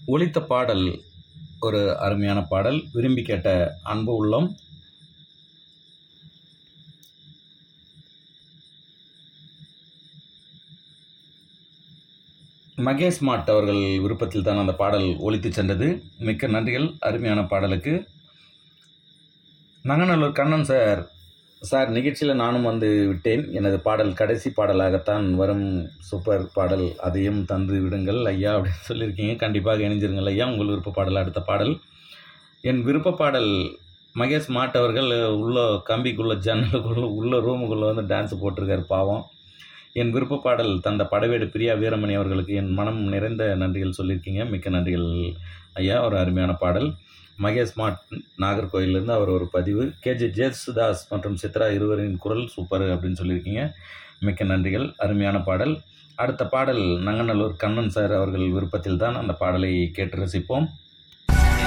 ஒலித்த பாடல் ஒரு அருமையான பாடல் விரும்பி கேட்ட அன்பு உள்ளம் மகேஷ் மாட் அவர்கள் விருப்பத்தில் தான் அந்த பாடல் ஒலித்து சென்றது மிக்க நன்றிகள் அருமையான பாடலுக்கு நங்கநல்லூர் கண்ணன் சார் சார் நிகழ்ச்சியில் நானும் வந்து விட்டேன் எனது பாடல் கடைசி பாடலாகத்தான் வரும் சூப்பர் பாடல் அதையும் தந்து விடுங்கள் ஐயா அப்படின்னு சொல்லியிருக்கீங்க கண்டிப்பாக இணைஞ்சிருங்கள் ஐயா உங்கள் விருப்ப பாடல் அடுத்த பாடல் என் விருப்ப பாடல் மகேஷ் மாட் அவர்கள் உள்ள கம்பிக்குள்ளே ஜன்னலுக்குள்ளே உள்ள ரூமுக்குள்ளே வந்து டான்ஸ் போட்டிருக்காரு பாவம் என் விருப்ப பாடல் தந்த படவேடு பிரியா வீரமணி அவர்களுக்கு என் மனம் நிறைந்த நன்றிகள் சொல்லியிருக்கீங்க மிக்க நன்றிகள் ஐயா ஒரு அருமையான பாடல் மகேஷ் மாட் நாகர்கோயிலேருந்து அவர் ஒரு பதிவு கேஜே ஜேசுதாஸ் மற்றும் சித்ரா இருவரின் குரல் சூப்பர் அப்படின்னு சொல்லியிருக்கீங்க மிக்க நன்றிகள் அருமையான பாடல் அடுத்த பாடல் நங்கநல்லூர் கண்ணன் சார் அவர்கள் விருப்பத்தில் தான் அந்த பாடலை கேட்டு ரசிப்போம்